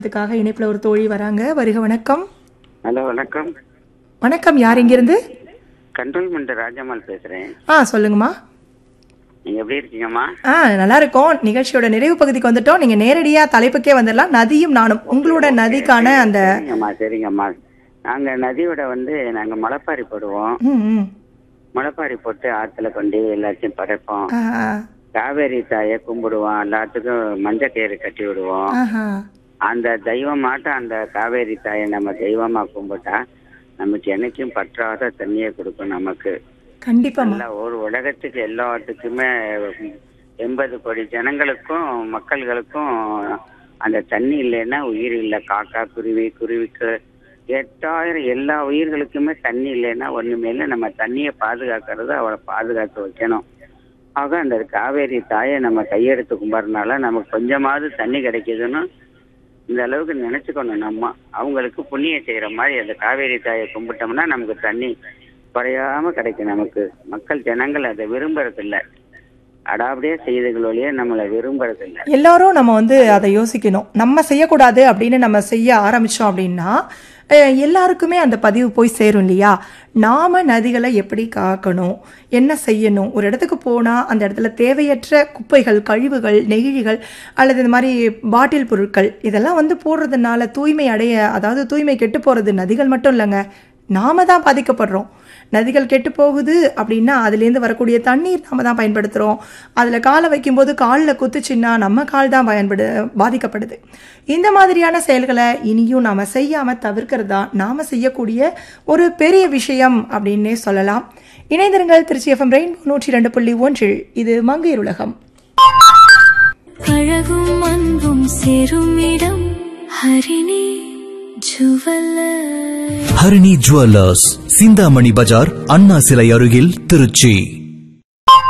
இதுக்காக இணைப்புல ஒரு தோழி வராங்க வருக வணக்கம் ஹலோ வணக்கம் வணக்கம் யார் இங்கிருந்து கண்ட்ரோல்மெண்ட் ராஜம்மாள் பேசுறேன் ஆ சொல்லுங்கம்மா நீங்க எப்படி இருக்கீங்கம்மா ஆ நல்லா இருக்கோம் நிகழ்ச்சியோட நிறைவு பகுதிக்கு வந்துட்டோம் நீங்க நேரடியா தலைப்புக்கே வந்துடலாம் நதியும் நானும் உங்களோட நதிக்கான அந்த சரிங்கம்மா சரிங்கம்மா நாங்க நதியோட வந்து நாங்க முளைப்பாரி போடுவோம் ம், ம். முளைப்பாரி போட்டு ஆத்துல கொண்டு எல்லாத்தையும் படைப்போம் ஆ, ஆ. காவேரி தாயை கும்பிடுவோம் எல்லாத்துக்கும் மஞ்சள் கயிறு கட்டி விடுவோம் ஆஹா. அந்த தெய்வமாட்டம் அந்த காவேரி தாயை நம்ம தெய்வமா கும்பிட்டா நமக்கு என்னைக்கும் பற்றாத தண்ணியை கொடுக்கும் நமக்கு கண்டிப்பாம்மா நல்ல ஒரு உலகத்துக்கு எல்லாத்துக்குமே எண்பது கோடி ஜனங்களுக்கும் மக்கள்களுக்கும் அந்த தண்ணி இல்லைன்னா உயிர் இல்லை காக்கா குருவி குருவிக்கு எட்டாயிரம் எல்லா உயிர்களுக்குமே தண்ணி இல்லைன்னா ஒண்ணுமே இல்லை நம்ம தண்ணியை பாதுகாக்கிறது அவளை பாதுகாத்து வைக்கணும் ஆக அந்த காவேரி தாயை நம்ம கையெடுத்து கும்பிட்றதுனால நமக்கு கொஞ்சமாவது தண்ணி கிடைக்குதுன்னு இந்த அளவுக்கு நினைச்சுக்கணும் நம்ம அவங்களுக்கு புண்ணியம் செய்யற மாதிரி அந்த காவேரி தாயை கும்பிட்டோம்னா நமக்கு தண்ணி குறையாம கிடைக்கும் நமக்கு மக்கள் ஜனங்கள் அதை விரும்புறதில்ல அடாபடியே செய்திகளோடய நம்மளை விரும்புறதில்ல எல்லாரும் நம்ம வந்து அதை யோசிக்கணும் நம்ம செய்யக்கூடாது அப்படின்னு நம்ம செய்ய ஆரம்பிச்சோம் அப்படின்னா அஹ், எல்லாருக்குமே அந்த பதிவு போய் சேரும் இல்லையா நாம நதிகளை எப்படி காக்கணும் என்ன செய்யணும் ஒரு இடத்துக்கு போனால் அந்த இடத்துல தேவையற்ற குப்பைகள் கழிவுகள் நெகிழிகள் அல்லது இந்த மாதிரி பாட்டில் பொருட்கள் இதெல்லாம் வந்து போடுறதுனால தூய்மை அடைய அதாவது தூய்மை கெட்டு போகிறது நதிகள் மட்டும் இல்லைங்க நாம தான் பாதிக்கப்படுறோம் நதிகள் கெட்டு போகுது அப்படின்னா அதுலேருந்து வரக்கூடிய தண்ணீர் நாம தான் பயன்படுத்துகிறோம் அதில் காலை வைக்கும்போது காலில் குத்துச்சுன்னா நம்ம கால் தான் பயன்படு பாதிக்கப்படுது இந்த மாதிரியான செயல்களை இனியும் நாம் செய்யாமல் தவிர்க்கிறது தான் நாம் செய்யக்கூடிய ஒரு பெரிய விஷயம் அப்படின்னே சொல்லலாம் இணைந்திருங்கள் திருச்சி எஃப்எம் ரெயின்போ நூற்றி ரெண்டு புள்ளி ஒன்றில் இது மங்கையர் உலகம் அழகும் அன்பும் சேரும் இடம் ஹரிணி ஜுவல்லர் ஹரிணி ஜுவல்லர்ஸ் சிந்தாமணி பஜார் அண்ணா சிலை அருகில் திருச்சி